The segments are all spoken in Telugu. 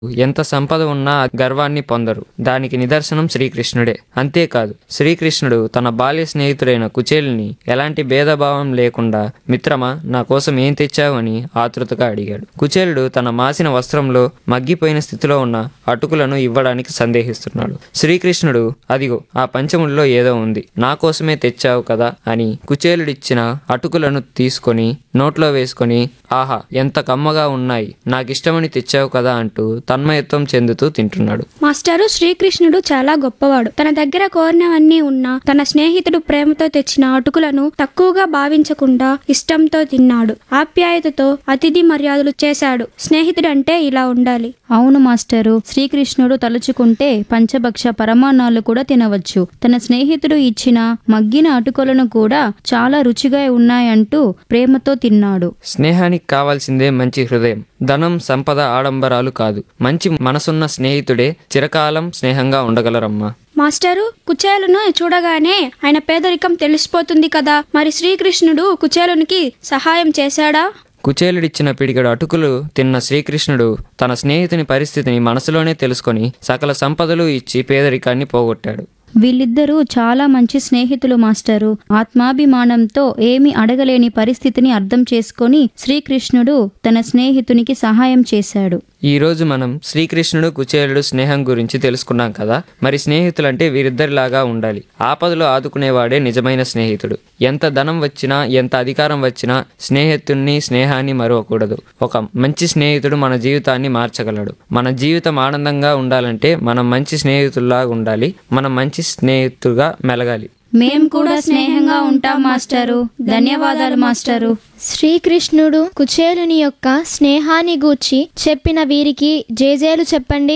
ఎంత సంపద ఉన్నా ఆ గర్వాన్ని పొందరు దానికి నిదర్శనం శ్రీకృష్ణుడే అంతేకాదు శ్రీకృష్ణుడు తన బాల్య స్నేహితుడైన కుచేలుని ఎలాంటి భేదభావం లేకుండా మిత్రమా నా కోసం ఏం తెచ్చావు అని ఆతృతగా అడిగాడు కుచేలుడు తన మాసిన వస్త్రంలో మగ్గిపోయిన స్థితిలో ఉన్న అటుకులను ఇవ్వడానికి సందేహిస్తున్నాడు శ్రీకృష్ణుడు అదిగో ఆ పంచముల్లో ఏదో ఉంది నా కోసమే తెచ్చావు కదా అని కుచేలుడిచ్చిన అటుకులను తీసుకొని నోట్లో వేసుకొని ఆహా ఎంత కమ్మగా ఉన్నాయి నాకిష్టమని తెచ్చావు కదా అంటూ తన్మయత్వం చెందుతూ తింటున్నాడు మాస్టారు శ్రీకృష్ణుడు చాలా గొప్పవాడు తన దగ్గర కోరినవన్నీ ఉన్నా తన స్నేహితుడు ప్రేమతో తెచ్చిన అటుకులను తక్కువగా భావించకుండా ఇష్టంతో తిన్నాడు ఆప్యాయతతో అతిథి మర్యాదలు చేశాడు స్నేహితుడు అంటే ఇలా ఉండాలి అవును మాస్టరు శ్రీకృష్ణుడు తలుచుకుంటే పంచభక్ష పరమాన్నాలు కూడా తినవచ్చు తన స్నేహితుడు ఇచ్చిన మగ్గిన అటుకులను కూడా చాలా రుచిగా ఉన్నాయంటూ ప్రేమతో తిన్నాడు స్నేహానికి కావాల్సిందే మంచి హృదయం ధనం సంపద ఆడంబరాలు కాదు మంచి మనసున్న స్నేహితుడే చిరకాలం స్నేహంగా ఉండగలరమ్మా మాస్టరు కుచేలును చూడగానే ఆయన పేదరికం తెలిసిపోతుంది కదా మరి శ్రీకృష్ణుడు కుచేలునికి సహాయం చేశాడా కుచేలుడిచ్చిన పిడిగడు అటుకులు తిన్న శ్రీకృష్ణుడు తన స్నేహితుని పరిస్థితిని మనసులోనే తెలుసుకొని సకల సంపదలు ఇచ్చి పేదరికాన్ని పోగొట్టాడు వీళ్ళిద్దరూ చాలా మంచి స్నేహితులు మాస్టరు ఆత్మాభిమానంతో ఏమి అడగలేని పరిస్థితిని అర్థం చేసుకొని శ్రీకృష్ణుడు తన స్నేహితునికి సహాయం చేశాడు ఈ రోజు మనం శ్రీకృష్ణుడు కుచేలుడు స్నేహం గురించి తెలుసుకున్నాం కదా మరి స్నేహితులంటే వీరిద్దరిలాగా ఉండాలి ఆపదలో ఆదుకునేవాడే నిజమైన స్నేహితుడు ఎంత ధనం వచ్చినా ఎంత అధికారం వచ్చినా స్నేహితుణ్ణి స్నేహాన్ని మరవకూడదు ఒక మంచి స్నేహితుడు మన జీవితాన్ని మార్చగలడు మన జీవితం ఆనందంగా ఉండాలంటే మనం మంచి స్నేహితుల్లాగా ఉండాలి మనం మంచి స్నేహితుడుగా మెలగాలి మేం కూడా స్నేహంగా ఉంటాం మాస్టరు ధన్యవాదాలు మాస్టరు శ్రీకృష్ణుడు కుచేలుని యొక్క స్నేహాన్ని గూర్చి చెప్పిన వీరికి జేజేలు చెప్పండి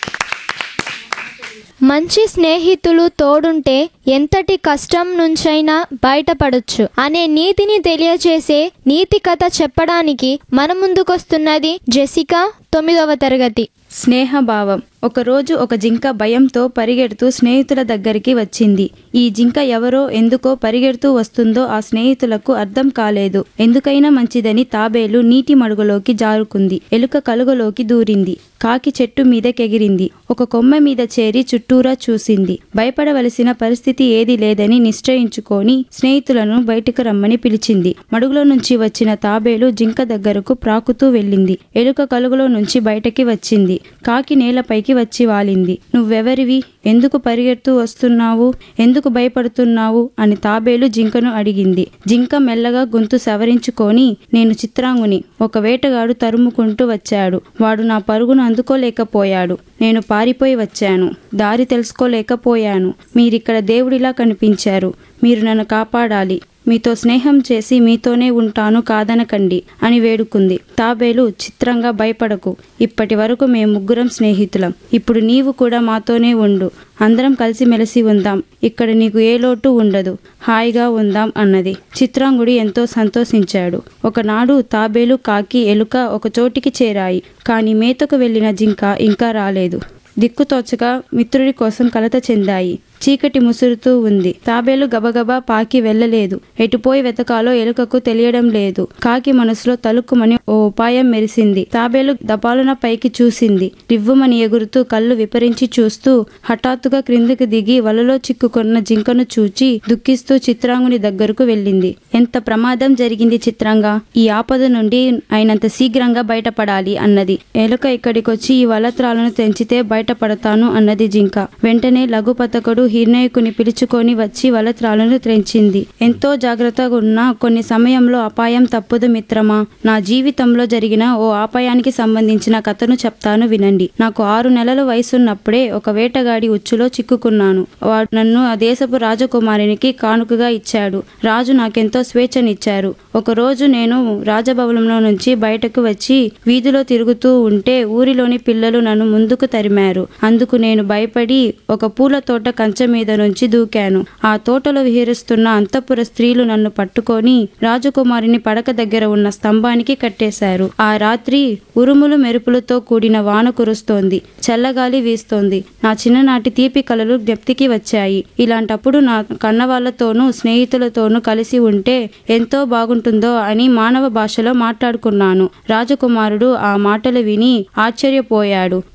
మంచి స్నేహితులు తోడుంటే ఎంతటి కష్టం నుంచైనా బయటపడొచ్చు అనే నీతిని తెలియజేసే నీతి కథ చెప్పడానికి మన ముందుకొస్తున్నది జెసికా తొమ్మిదవ తరగతి స్నేహభావం ఒకరోజు ఒక జింక భయంతో పరిగెడుతూ స్నేహితుల దగ్గరికి వచ్చింది ఈ జింక ఎవరో ఎందుకో పరిగెడుతూ వస్తుందో ఆ స్నేహితులకు అర్థం కాలేదు ఎందుకైనా మంచిదని తాబేలు నీటి మడుగులోకి జారుకుంది ఎలుక కలుగులోకి దూరింది కాకి చెట్టు మీదకెగిరింది ఒక కొమ్మ మీద చేరి చుట్టూరా చూసింది భయపడవలసిన పరిస్థితి ఏదీ లేదని నిశ్చయించుకొని స్నేహితులను బయటకు రమ్మని పిలిచింది మడుగులో నుంచి వచ్చిన తాబేలు జింక దగ్గరకు ప్రాకుతూ వెళ్ళింది ఎలుక కలుగులో నుంచి బయటకి వచ్చింది కాకి నేలపైకి వచ్చి వాలింది నువ్వెవరివి ఎందుకు పరిగెడుతూ వస్తున్నావు ఎందుకు భయపడుతున్నావు అని తాబేలు జింకను అడిగింది జింక మెల్లగా గొంతు సవరించుకొని నేను చిత్రాంగుని ఒక వేటగాడు తరుముకుంటూ వచ్చాడు వాడు నా పరుగును అందుకోలేకపోయాడు నేను పారిపోయి వచ్చాను దారి తెలుసుకోలేకపోయాను మీరిక్కడ దేవుడిలా కనిపించారు మీరు నన్ను కాపాడాలి మీతో స్నేహం చేసి మీతోనే ఉంటాను కాదనకండి అని వేడుకుంది తాబేలు చిత్రంగా భయపడకు ఇప్పటి వరకు మేము ముగ్గురం స్నేహితులం ఇప్పుడు నీవు కూడా మాతోనే ఉండు అందరం కలిసిమెలిసి ఉందాం ఇక్కడ నీకు ఏ లోటు ఉండదు హాయిగా ఉందాం అన్నది చిత్రాంగుడి ఎంతో సంతోషించాడు ఒకనాడు తాబేలు కాకి ఎలుక ఒక చోటికి చేరాయి కానీ మేతకు వెళ్ళిన జింక ఇంకా రాలేదు దిక్కుతోచక మిత్రుడి కోసం కలత చెందాయి చీకటి ముసురుతూ ఉంది తాబేలు గబగబా పాకి వెళ్ళలేదు ఎటుపోయి వెతకాలో ఎలుకకు తెలియడం లేదు కాకి మనసులో తలుక్కుమని ఓ ఉపాయం మెరిసింది తాబేలు దపాలున పైకి చూసింది రివ్వుమని ఎగురుతూ కళ్ళు విపరించి చూస్తూ హఠాత్తుగా క్రిందికి దిగి వలలో చిక్కుకున్న జింకను చూచి దుఃఖిస్తూ చిత్రాంగుని దగ్గరకు వెళ్ళింది ఎంత ప్రమాదం జరిగింది చిత్రంగా ఈ ఆపద నుండి అయినంత శీఘ్రంగా బయటపడాలి అన్నది ఎలుక ఇక్కడికొచ్చి ఈ వలత్రాలను తెంచితే బయటపడతాను అన్నది జింక వెంటనే లఘుపతకుడు హిర్ణయకుని పిలుచుకొని వచ్చి వలత్రాలను త్రెంచింది ఎంతో జాగ్రత్తగా ఉన్న కొన్ని సమయంలో అపాయం తప్పదు మిత్రమా నా జీవితంలో జరిగిన ఓ అపాయానికి సంబంధించిన కథను చెప్తాను వినండి నాకు ఆరు నెలల వయసున్నప్పుడే ఒక వేటగాడి ఉచ్చులో చిక్కుకున్నాను వాడు నన్ను ఆ దేశపు రాజకుమారునికి కానుకగా ఇచ్చాడు రాజు నాకెంతో స్వేచ్ఛనిచ్చారు ఒక రోజు నేను రాజభవనంలో నుంచి బయటకు వచ్చి వీధిలో తిరుగుతూ ఉంటే ఊరిలోని పిల్లలు నన్ను ముందుకు తరిమారు అందుకు నేను భయపడి ఒక పూల తోట కంచె మీద నుంచి దూకాను ఆ తోటలో విహరిస్తున్న అంతఃపుర స్త్రీలు నన్ను పట్టుకొని రాజకుమారిని పడక దగ్గర ఉన్న స్తంభానికి కట్టేశారు ఆ రాత్రి ఉరుములు మెరుపులతో కూడిన వాన కురుస్తోంది చల్లగాలి వీస్తోంది నా చిన్ననాటి తీపి కలలు జ్ఞప్తికి వచ్చాయి ఇలాంటప్పుడు నా కన్నవాళ్లతోనూ స్నేహితులతోనూ కలిసి ఉంటే ఎంతో బాగుంటుందో అని మానవ భాషలో మాట్లాడుకున్నాను రాజకుమారుడు ఆ మాటలు విని ఆశ్చర్యపోయాడు